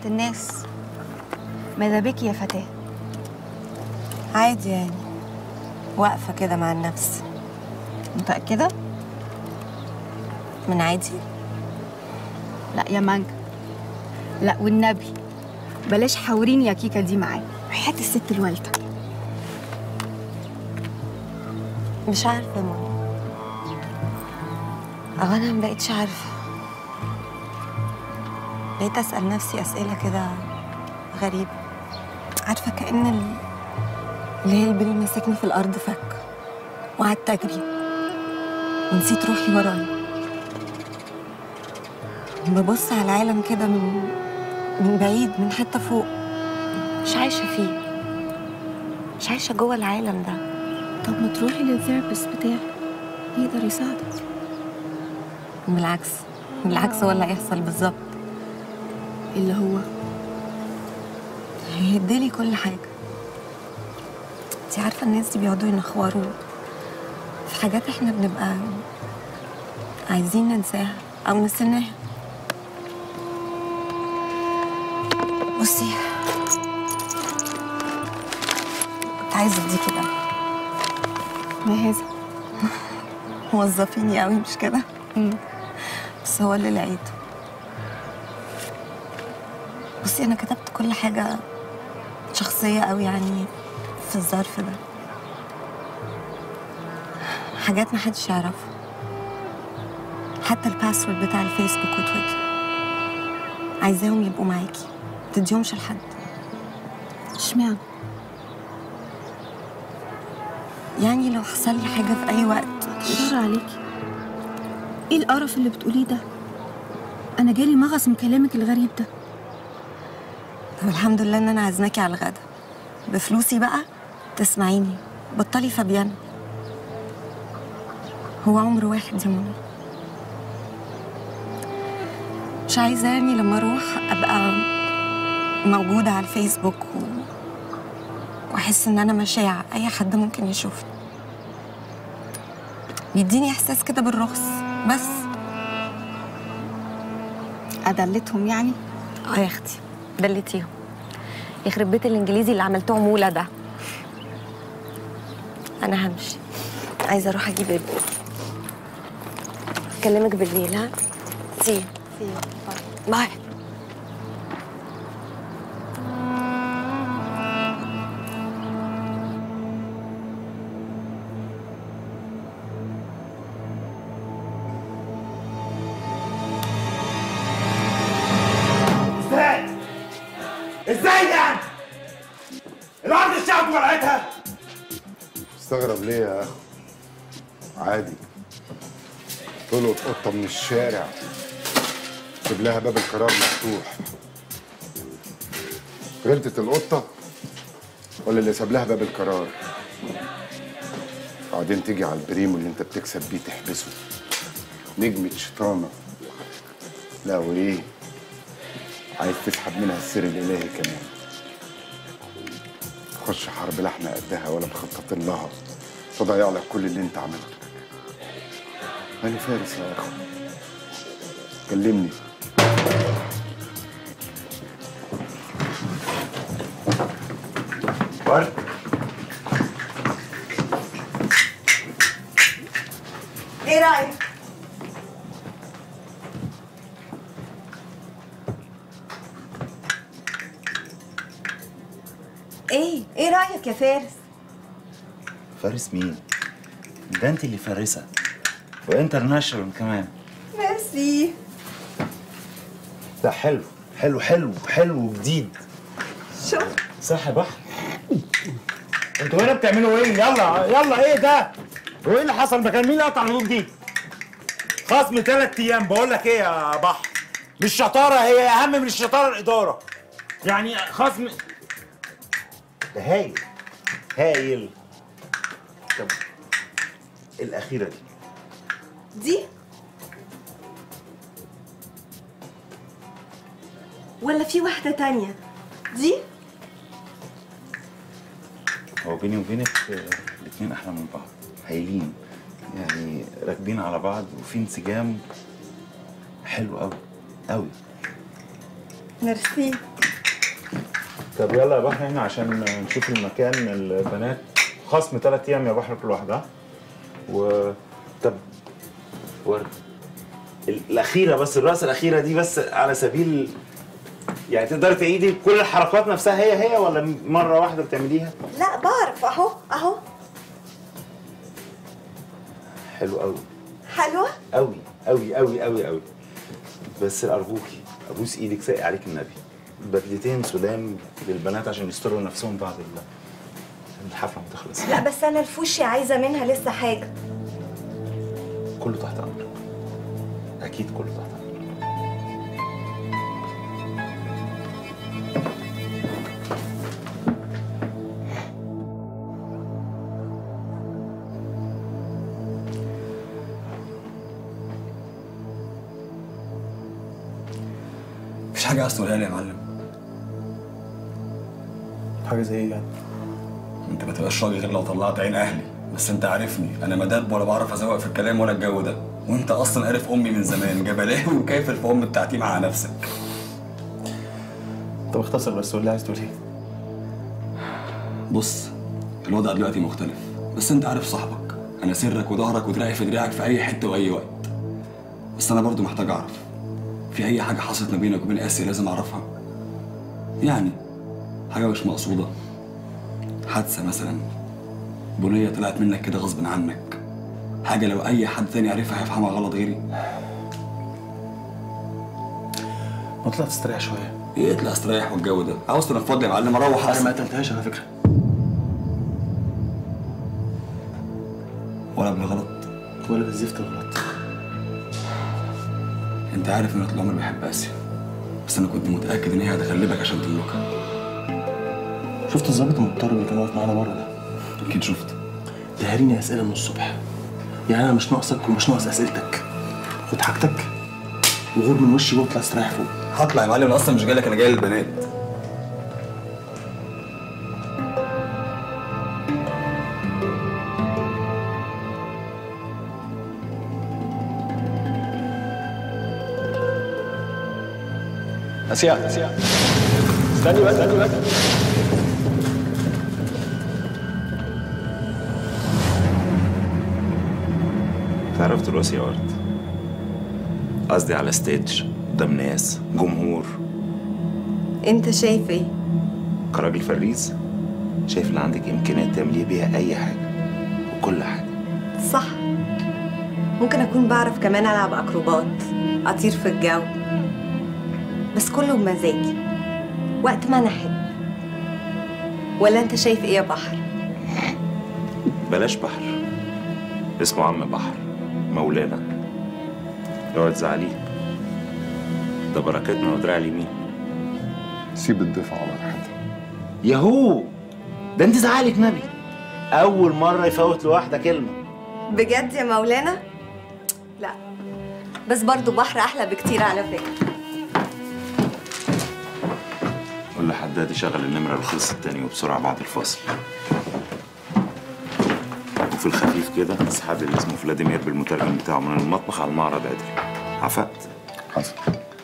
بنت الناس ماذا بك يا فتاة عادي يعني واقفة كده مع النفس متأكدة؟ من عادي لا يا مانجا لا والنبي بلاش حاوريني يا كيكة دي معايا وحياة الست الوالدة مش عارفة يا ماما أو أنا مبقتش عارفة بقيت أسأل نفسي أسئلة كده غريبة عارفة كأن ال- اللي هي البلي ماسكني في الأرض فك وقعدت أجري ونسيت روحي ورايا ببص على العالم كده من من بعيد من حتة فوق مش عايشة فيه مش عايشة جوه العالم ده طب ما تروحي للثيرابيست بتاعك يقدر يساعدك بالعكس بالعكس هو اللي هيحصل بالظبط اللي هو هيديلي كل حاجة انت عارفة الناس دي بيقعدوا ينخوروا في حاجات احنا بنبقى عايزين ننساها أو نسيناها بصي كنت عايزة اديكي ده ما هذا موظفيني قوي مش كده بس هو اللي لقيته بصي انا كتبت كل حاجه شخصيه قوي يعني في الظرف ده حاجات ما حدش يعرفها حتى الباسورد بتاع الفيسبوك وتويتر عايزاهم يبقوا معاكي ما تديهمش لحد اشمعنى يعني لو حصل لي حاجه في اي وقت شر عليكي ايه القرف اللي بتقوليه ده انا جالي مغص من كلامك الغريب ده طب الحمد لله ان انا عازماكي على الغدا بفلوسي بقى تسمعيني بطلي فابيانا هو عمر واحد يا منى مش عايزة يعني لما اروح ابقى موجودة على الفيسبوك و... واحس ان انا مشاع اي حد ممكن يشوفني يديني احساس كده بالرخص بس ادلتهم يعني اه يا اختي دلتيهم يخرب بيت الانجليزي اللي عملتوه موله ده انا همشي عايزه اروح اجيب ابني اكلمك بالليل ها سي باي ازاي؟ ازاي يعني؟ الارض الشعب ولعتها مستغرب ليه يا اخو عادي تلقط قطه من الشارع سيب لها باب القرار مفتوح غلطت القطه ولا اللي ساب لها باب القرار بعدين تيجي على البريمو اللي انت بتكسب بيه تحبسه نجمة شيطانة لا وايه عايز تسحب منها السر الالهي كمان تخش حرب لحمة قدها ولا مخطط لها تضيع لك كل اللي انت عملته انا فارس يا اخو كلمني ورد ايه رايك ايه ايه رايك يا فارس فارس مين؟ ده انت اللي فارسة وانترناشونال كمان ميرسي ده حلو حلو حلو حلو وجديد شوف صح يا بحر انتوا هنا بتعملوا ايه؟ يلا يلا ايه ده؟ هو ايه اللي حصل مكان مين اللي قطع الهدوم دي؟ خصم ثلاث ايام بقول لك ايه يا بحر؟ مش شطاره هي اهم من الشطاره الاداره. يعني خصم ده هايل هايل طب الأخيرة دي دي ولا في واحدة تانية دي هو بيني وبينك آه، الاتنين أحلى من بعض هايلين يعني راكبين على بعض وفي انسجام حلو أوي أوي ميرسي طب يلا يا بحر احنا عشان نشوف المكان البنات خصم ثلاث ايام يا بحر كل واحده ها؟ و طب ورد الاخيره بس الرقصه الاخيره دي بس على سبيل يعني تقدري تعيدي كل الحركات نفسها هي هي ولا مره واحده بتعمليها لا بعرف اهو اهو حلو قوي حلوه قوي قوي قوي قوي قوي بس ارجوكي ابوس ايدك ساقي عليك النبي بدلتين سلام للبنات عشان يستروا نفسهم بعد ال- الحفله ما تخلص لا بس انا الفوشي عايزه منها لسه حاجه كله تحت امرك اكيد كله تحت امرك مفيش حاجة عايز تقولها لي يا معلم حاجه زي ايه يعني انت ما تبقاش راجل غير لو طلعت عين اهلي بس انت عارفني انا مدب ولا بعرف ازوق في الكلام ولا الجو ده وانت اصلا عارف امي من زمان جبلاوي وكيف في ام بتاعتي مع نفسك طب اختصر بس قول لي عايز تقول ايه بص الوضع دلوقتي مختلف بس انت عارف صاحبك انا سرك وظهرك ودراعي في دراعك في اي حته واي وقت بس انا برضو محتاج اعرف في اي حاجه حصلت ما بينك وبين اسيا لازم اعرفها يعني حاجه مش مقصوده حادثه مثلا بنيه طلعت منك كده غصب عنك حاجه لو اي حد تاني عرفها هيفهمها غلط غيري ما طلع تستريح شويه ايه اطلع استريح والجو ده عاوز تنفض لي يا معلم اروح انا ما احسن قتلتهاش على فكره ولا بالغلط ولا بالزفت غلط انت عارف ان طول عمري بحب اسيا بس انا كنت متاكد ان هي هتغلبك عشان تملكها شفت الظابط المضطرب اللي كان واقف معانا بره ده اكيد شفت ده هاريني اسئله من الصبح يعني انا مش ناقصك ومش ناقص اسئلتك خد حاجتك وغور من وشي واطلع استريح فوق هطلع يا معلم انا اصلا مش جاي لك انا جاي للبنات اسيا اسيا استني بس استني بس تعرف ترقصي يا ورد قصدي على ستيج قدام ناس جمهور انت شايف ايه كراجل فريز شايف ان عندك امكانيات تعملي بيها اي حاجه وكل حاجه صح ممكن اكون بعرف كمان العب اكروبات اطير في الجو بس كله بمزاجي وقت ما انا احب ولا انت شايف ايه يا بحر بلاش بحر اسمه عم بحر مولانا اوعى تزعليه ده بركتنا ودراع اليمين سيب الضيف على راحتها ياهو ده انت زعلك نبي اول مره يفوت لواحده كلمه بجد يا مولانا لا بس برضو بحر احلى بكتير على فكره قول لحداد يشغل النمره الخلص التاني وبسرعه بعد الفصل وفي الخفيف كده اسحب اللي اسمه فلاديمير بالمترجم بتاعه من المطبخ على المعرض عدل عفقت حصل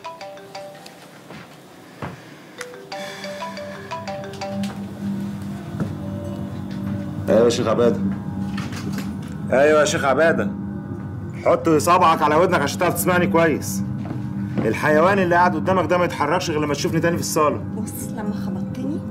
ايوه يا شيخ عباده ايوه يا شيخ عباده حط صبعك على ودنك عشان تعرف تسمعني كويس الحيوان اللي قاعد قدامك ده ما يتحركش غير لما تشوفني تاني في الصاله بص لما خبطتني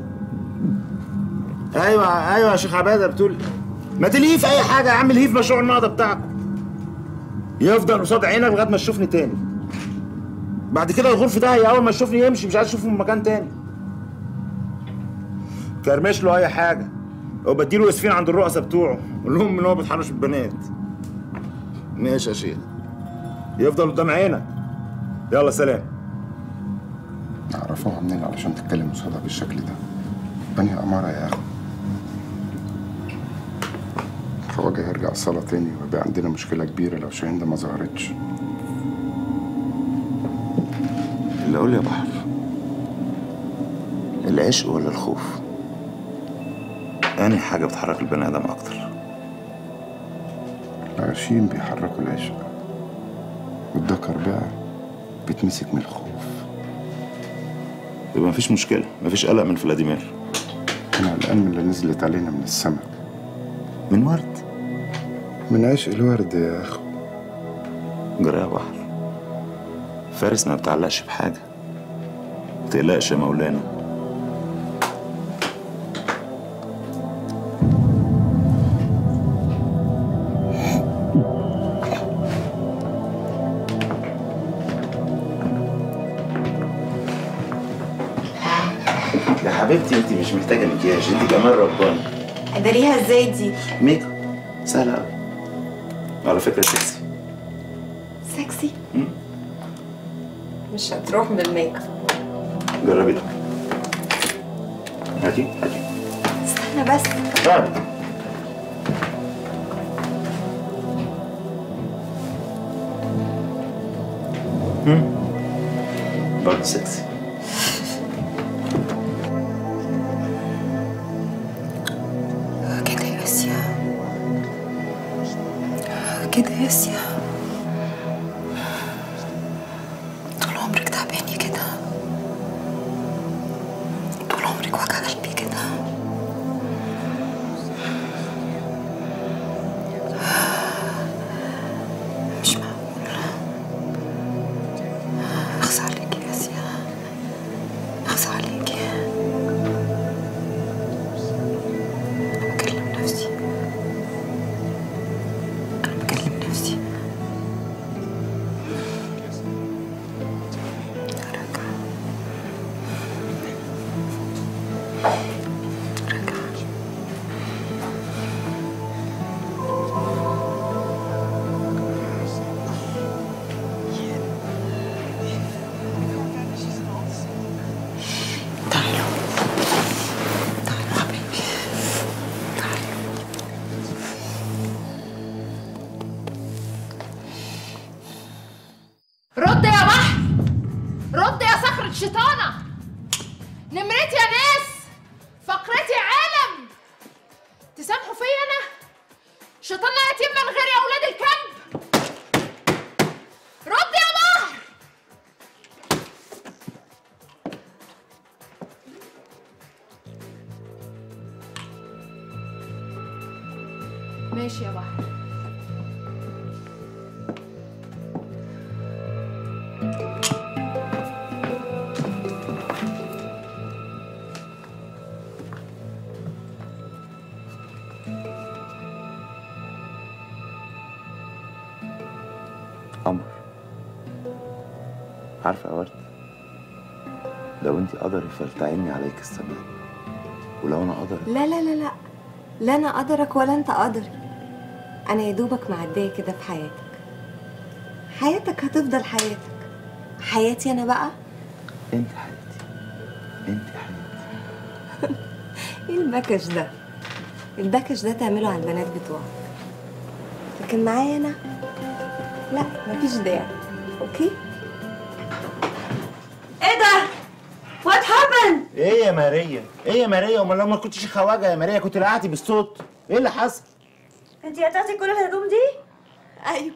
ايوه ايوه يا شيخ عباده بتقول ما تلهيه في اي حاجه يا عم الهيه في مشروع النهضه بتاعكم يفضل قصاد عينك لغايه ما تشوفني تاني بعد كده الغرف ده هي اول ما تشوفني يمشي مش عايز اشوفه من مكان تاني كرمش له اي حاجه وبديله اسفين عند الرؤساء بتوعه قول لهم ان هو بيتحرش بالبنات ماشي يا شيخ يفضل قدام عينك يلا سلام نعرفوها منين علشان تتكلم قصادها بالشكل ده بني أمارة يا أخو خواجة هيرجع الصلاة تاني ويبقى عندنا مشكلة كبيرة لو شاهين ده ما ظهرتش اللي اقول يا بحر العشق ولا الخوف أنهي حاجة بتحرك البني آدم أكتر العشيم بيحركوا العشق والذكر بقى بيتمسك من الخوف يبقى مفيش مشكله مفيش قلق من فلاديمير انا قلقان من اللي نزلت علينا من السماء من ورد من عشق الورد يا اخو جرى يا بحر فارس ما بتعلقش بحاجه متقلقش يا مولانا يا حبيبتي انت مش محتاجه مكياج انت جمال رباني اداريها ازاي دي ميك اب سهله قوي على فكره سكسي سكسي مش هتروح بالميك اب جربي ده هاتي هاتي استنى بس طيب هم برضه سكسي كده يا اسيا كده يا اسيا طول عمرك تعباني كده طول عمرك وجع قلبي كده مش معقول اخصى عليكي يا اسيا اخصى عليكي أنا بكلم نفسي أنا بكلم نفسي راجع راجع تعالوا تعالوا حبيبي تعالوا رد يا بحر رد يا صخرة شيطانة نمرتي يا ناس فقرتي عالم تسامحوا فيا انا شيطان لا يتم من غير يا اولاد الكلب رد يا بحر ماشي يا بحر قمر عارفة يا ورد لو انت قدري فلتعيني عليك السماء ولو انا قدري لا لا لا لا لا انا قدرك ولا انت قدري انا يا دوبك معديه كده في حياتك حياتك هتفضل حياتك حياتي انا بقى انت حياتي انت حياتي ايه البكش ده البكش ده تعمله على البنات بتوعك لكن معايا انا لا مفيش داعي اوكي ايه ده وات هابن ايه يا ماريا ايه يا ماريا امال لو ما كنتش خواجه يا ماريا كنت رقعتي بالصوت ايه اللي حصل انت قطعتي كل الهدوم دي ايوه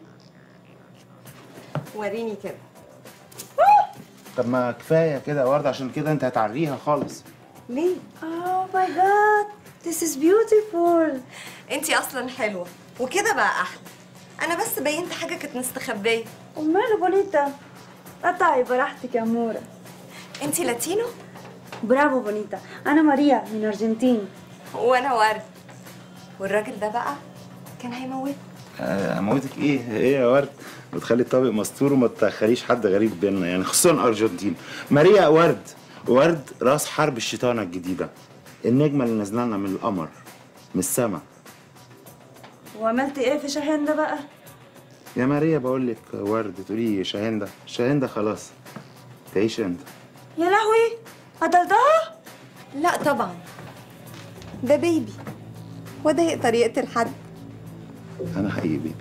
وريني كده طب ما كفايه كده يا ورده عشان كده انت هتعريها خالص ليه اوه ماي جاد ذس از بيوتيفول انت اصلا حلوه وكده بقى احلى انا بس بينت حاجه كانت مستخبيه وماله بونيتا قطعي براحتك يا أمورة انت لاتينو برافو بونيتا أنا ماريا من أرجنتين وانا ورد والراجل ده بقى كان هيموت آه، اموتك ايه ايه يا ورد بتخلي الطابق مستور وما تدخليش حد غريب بينا يعني خصوصا ارجنتين ماريا ورد ورد راس حرب الشيطانه الجديده النجمه اللي نازله لنا من القمر من السما وعملتي إيه في شاهين ده بقى؟ يا ماريا بقول لك ورد تقولي شاهين ده شاهين ده خلاص تعيش انت يا لهوي قتلتها؟ لا طبعا ده بيبي وده يقدر يقتل حد انا حقيقي بيبي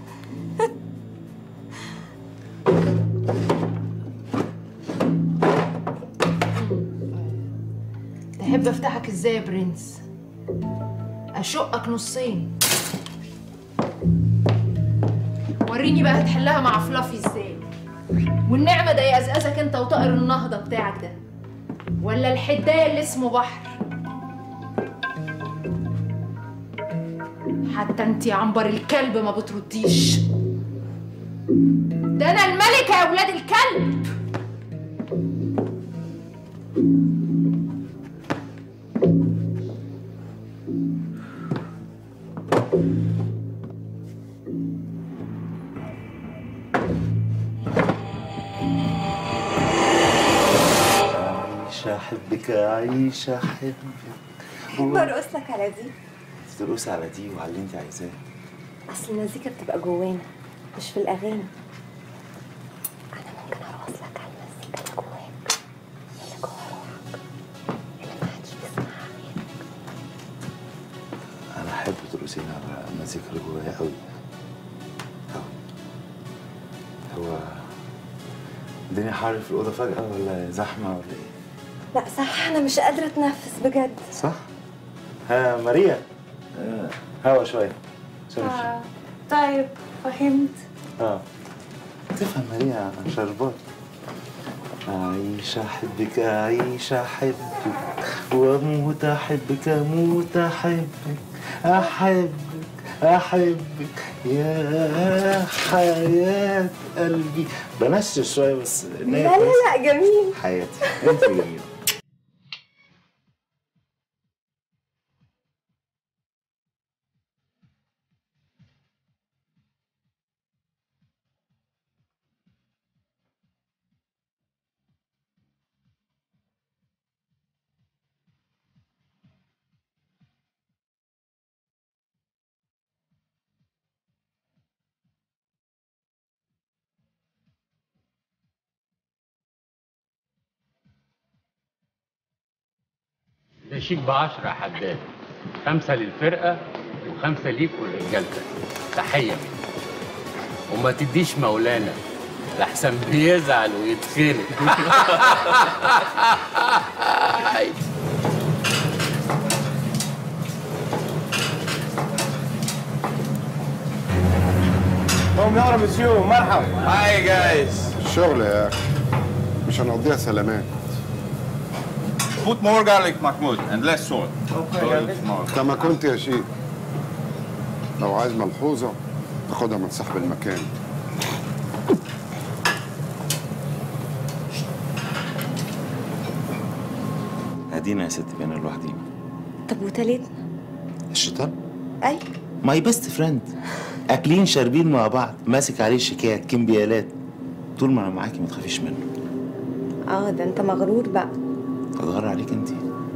تحب افتحك ازاي يا برنس اشقك نصين وريني بقى هتحلها مع فلافي ازاي والنعمه ده يقزقزك انت وطائر النهضه بتاعك ده ولا الحدايه اللي اسمه بحر حتى انت يا عنبر الكلب ما بترديش ده انا الملكه يا ولاد الكلب عيش احبك عيش احبك برقص لك على دي ترقصي على دي وعلى اللي انت عايزاه اصل المزيكا بتبقى جوانا مش في الاغاني انا ممكن ارقص لك على المزيكا اللي جواك اللي جوا روحك اللي محدش بيسمعها غيرك انا احب ترقصي لي على المزيكا اللي جوايا قوي قوي هو الدنيا حر في الاوضه فجاه ولا زحمه ولا ايه لا صح انا مش قادره اتنفس بجد صح ها ماريا آه، هوا شويه شوية. آه. طيب فهمت اه تفهم ماريا شربات أعيش أحبك أعيش أحبك وأموت أحبك أموت أحبك أحبك أحبك يا حياة قلبي بنشش شوية بس لا لا لا جميل حياتي أنت جميلة ده شيك بعشرة يا حداد خمسة للفرقة وخمسة ليك ولرجالتك تحية مني وما تديش مولانا لحسن بيزعل ويتخنق قوم يا مسيو مرحبا هاي جايز شغل يا اخي مش هنقضيها سلامات Put more garlic, Mahmoud, and less salt. كما كنت يا شيخ لو عايز ملحوظة تاخدها من صاحب المكان هدينا يا ست بينا لوحدينا طب وتالتنا الشيطان اي ماي بيست فريند اكلين شاربين مع بعض ماسك عليه شيكات كمبيالات طول ما انا معاكي ما تخافيش منه اه ده انت مغرور بقى اتغير عليك انت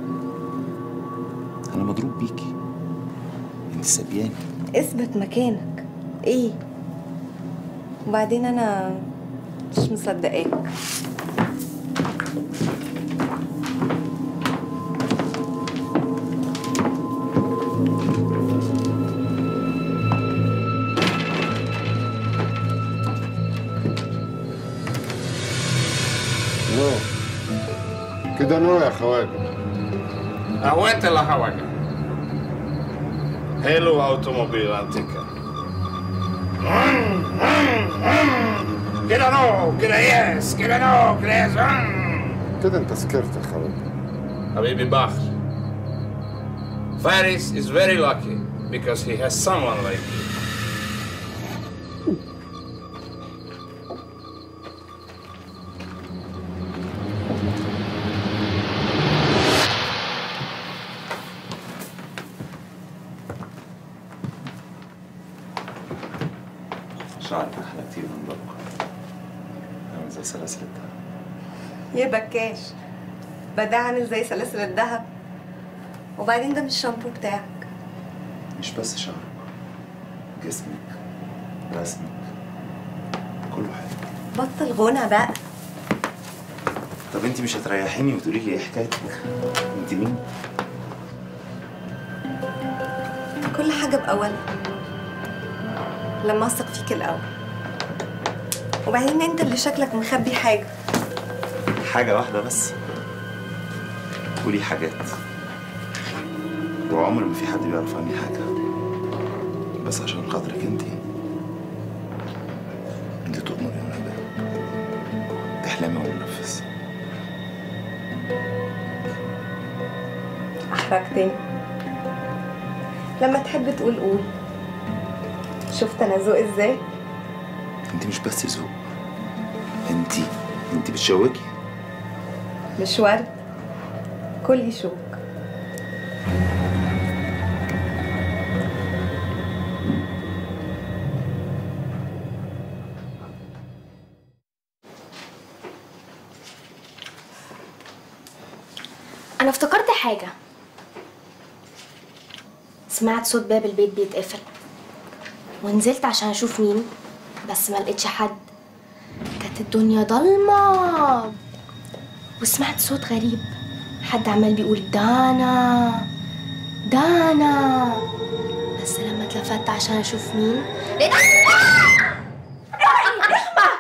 انا مضروب بيكي انت سبياني اثبت مكانك ايه وبعدين انا مش مصدقاك نو كده نو يا خواجه أهو أنت اللي حواجة حلو أوتوموبيل أنتيكا كده نو كده يس كده نو كده يس كده انت سكرت يا خواجه حبيبي بحر Faris is very lucky because he has someone like you. شعرك احلى كتير من بابا عامل زي سلاسل الدهب يا بكاش بقى ده عامل زي سلاسل الذهب وبعدين ده مش الشامبو بتاعك مش بس شعرك جسمك رسمك كله حلو بطل غنى بقى طب انت مش هتريحيني وتقولي لي ايه حكايتك انت مين كل حاجة بأولها لما أثق فيك الأول وبعدين أنت اللي شكلك مخبي حاجة حاجة واحدة بس قولي حاجات وعمر ما في حد بيعرف عني حاجة بس عشان خاطرك انت انت تؤمري وانا بقى تحلمي وانا انفذ احرجتني لما تحب تقول قول شفت انا ذوق ازاي انت مش بس ذوق انت انت بتشوكي مش ورد كلي شوك انا افتكرت حاجه سمعت صوت باب البيت بيتقفل ونزلت عشان اشوف مين بس ما لقيتش حد كانت الدنيا ضلمه وسمعت صوت غريب حد عمال بيقول دانا دانا بس لما اتلفت عشان اشوف مين لقيت رحمة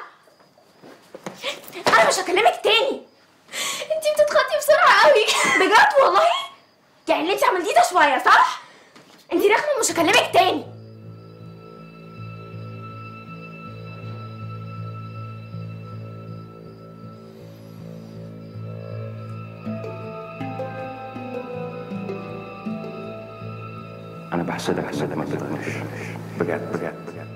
انا مش هكلمك تاني انتي بتتخطي بسرعة قوي بجد والله يعني اللي انتي عملتيه ده شوية صح؟ انتي رخمة مش هكلمك تاني انا بحسدك حسد ما تقدرش بجد بجد بجد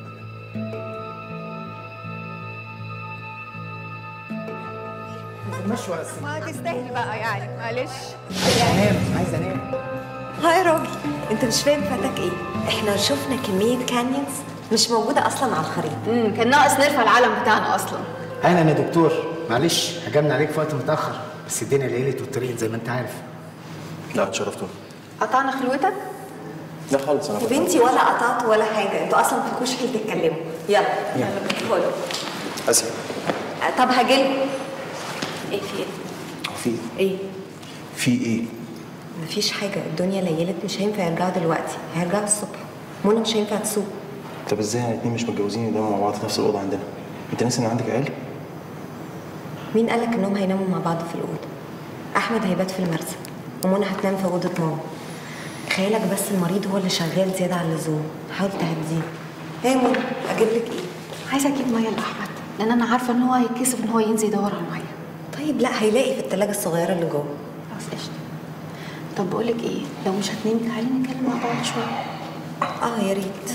مش ولا السنة ما تستاهل بقى يعني معلش عايز انام عايز انام ها يا راجل انت مش فاهم فاتك ايه احنا شفنا كميه كانيونز مش موجوده اصلا على الخريطه امم كان ناقص نرفع العلم بتاعنا اصلا اهلا يا دكتور معلش هجمنا عليك في وقت متاخر بس الدنيا ليلت والطريق زي ما انت عارف لا اتشرفتوا قطعنا خلوتك لا خالص انا يا بنتي ولا قطعت ولا حاجه انتوا اصلا في كشك تتكلموا يلا يلا ادخلوا اسف آه، طب هجيلكوا ايه في ايه هو في ايه في ايه مفيش حاجه الدنيا ليلت مش هينفع يرجعوا دلوقتي هيرجعوا الصبح منى مش هينفع تسوق طب ازاي يعني اتنين مش متجوزين يناموا مع بعض في نفس الاوضه عندنا انت ناسي ان عندك عيال مين قالك انهم هيناموا مع بعض في الاوضه احمد هيبات في المرسى ومنى هتنام في اوضه ماما خيالك بس المريض هو اللي شغال زياده عن اللزوم حاول تهديه ايه يا منى اجيب لك ايه عايزه اجيب ميه لاحمد لان انا عارفه ان هو هيتكسف ان هو ينزل يدور على الميه طيب لا هيلاقي في التلاجة الصغيره اللي جوه خلاص قشطه طب بقول لك ايه لو مش هتنامي تعالي نتكلم مع بعض شويه اه يا ريت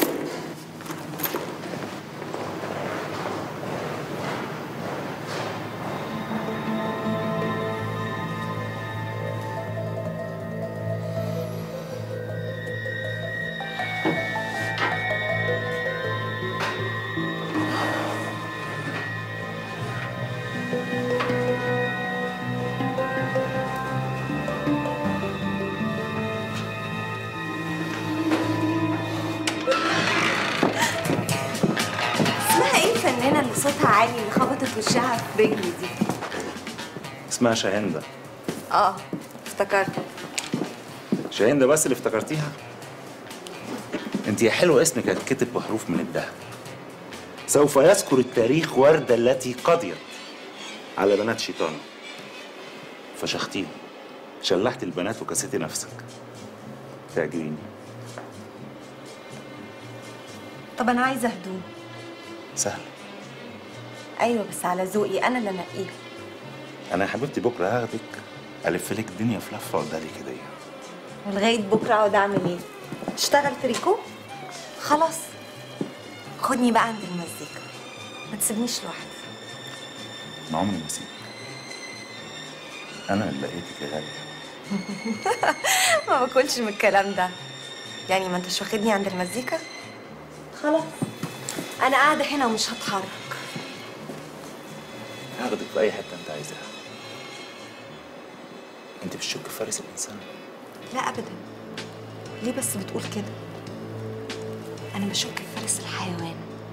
اسمها ايه الفنانه اللي صوتها عالي اللي خبطت وشها في رجلي دي اسمها شاهندة اه افتكرت شاهندة بس اللي افتكرتيها انت يا حلو اسمك هتكتب بحروف من الذهب سوف يذكر التاريخ وردة التي قضيت على بنات شيطان فشختيهم شلحت البنات وكسيتي نفسك تعجبيني طب انا عايزه هدوم سهل ايوه بس على ذوقي انا اللي انقيها انا يا حبيبتي بكره هاخدك الف لك الدنيا في لفه وادالي كده ولغايه بكره اقعد اعمل ايه اشتغل تريكو خلاص خدني بقى عند المزيكا ما تسيبنيش لوحدي ما عمري ما اسيبك انا اللي لقيتك يا غاليه ما باكلش من الكلام ده يعني ما انتش واخدني عند المزيكا خلاص انا قاعده هنا ومش هتحرك هاخدك في اي حته انت عايزاها انت بتشك في فارس الانسان لا ابدا ليه بس بتقول كده انا بشك في فارس الحيوان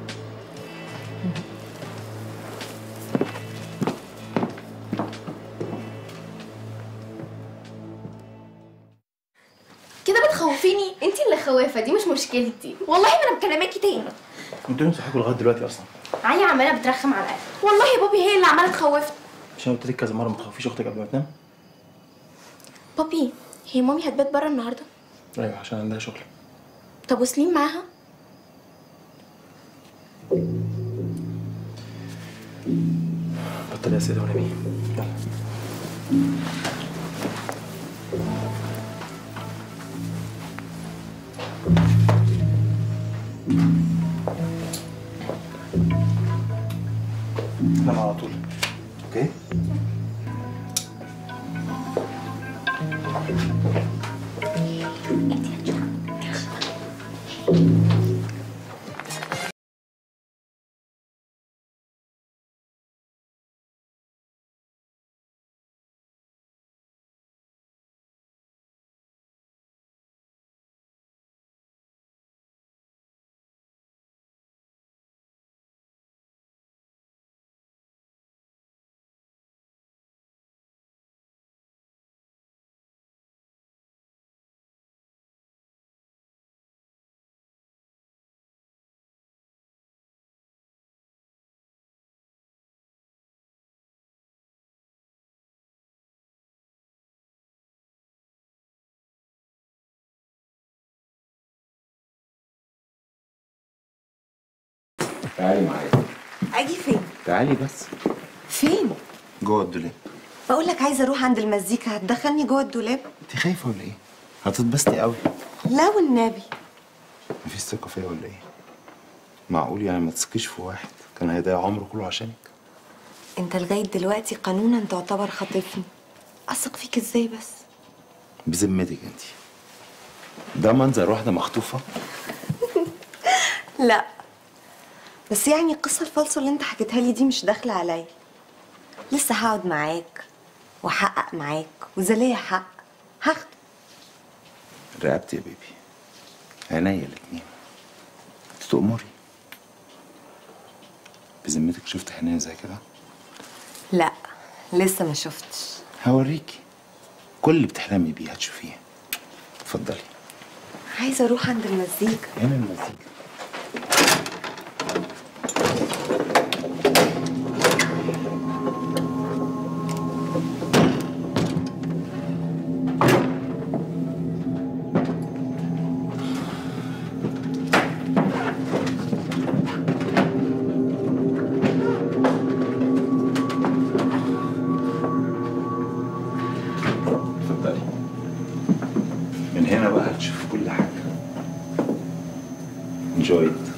كده بتخوفيني انت اللي خوافه دي مش مشكلتي والله ما انا مكلماكي تاني انتوا ليه بتضحكوا لغايه دلوقتي اصلا علي عماله بترخم على الأكل والله يا بابي هي اللي عماله تخوفني عشان قلت لك كذا مره ما تخافيش اختك قبل ما تنام بابي هي مامي هتبات بره النهارده ايوه عشان عندها شغل طب وسليم معاها بطلي اسئله ونامي يلا تعالي معايا اجي فين تعالي بس فين جوه الدولاب بقول لك عايزه اروح عند المزيكا هتدخلني جوه الدولاب انت خايفه ولا ايه هتتبسطي قوي لا والنبي مفيش ثقه فيا ولا ايه معقول يعني ما تثقيش في واحد كان هيضيع عمره كله عشانك انت لغايه دلوقتي قانونا تعتبر خاطفني اثق فيك ازاي بس بذمتك انت ده منظر واحده مخطوفه لا بس يعني القصه الفالصه اللي انت حكيتها لي دي مش داخله عليا لسه هقعد معاك واحقق معاك واذا ليا حق هاخده رقبتي يا بيبي عينيا الاتنين تؤمري بذمتك شفت حنيه زي كده لا لسه ما شفتش هوريكي كل اللي بتحلمي بيه هتشوفيه اتفضلي عايزه اروح عند المزيكا هنا المزيكا اتفضلي من هنا بقى هتشوفي كل حاجه enjoy it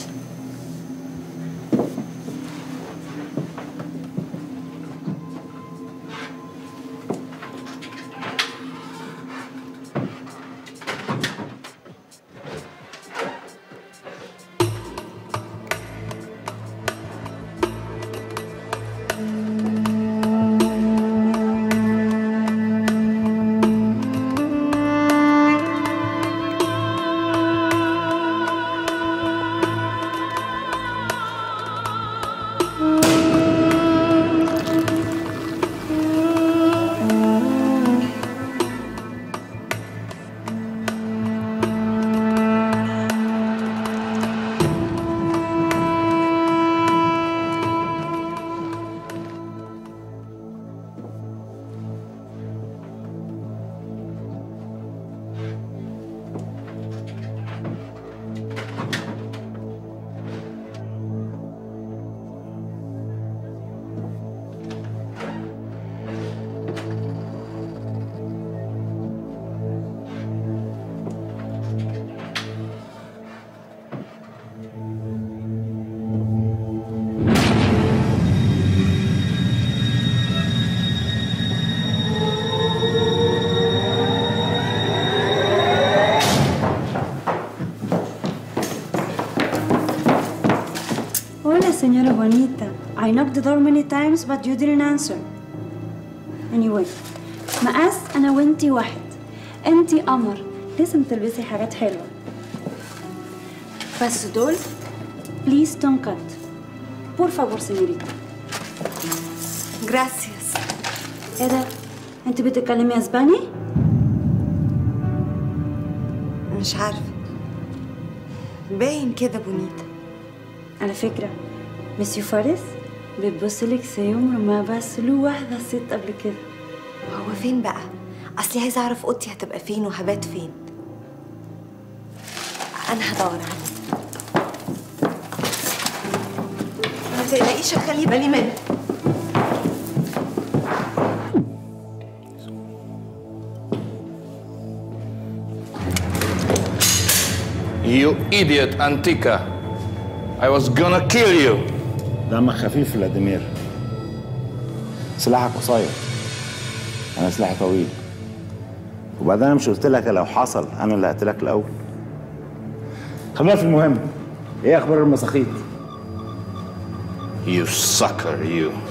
Hola, señora bonita. I knocked the door many times but you didn't answer. Anyway, مقاس أنا وأنتي واحد. أنتي قمر. لازم تلبسي حاجات حلوة. بس دول Please don't cut. Por favor, señorita. Gracias. إيه ده؟ أنت بتتكلمي أسباني؟ مش عارفه باين كده بونيتا على فكرة مسيو فارس بتبص لك زي عمره ما بس له واحدة ست قبل كده هو فين بقى اصلي عايزه اعرف اوضتي هتبقى فين وهبات فين انا هدور عليه ما تقلقيش اخلي بالي منه You idiot, Antika. I was gonna kill you. دمك خفيف فلاديمير سلاحك قصير انا سلاحي طويل وبعدين انا مش قلت لك لو حصل انا اللي هقتلك الاول خلينا في المهم ايه اخبار المساخيط You sucker, you.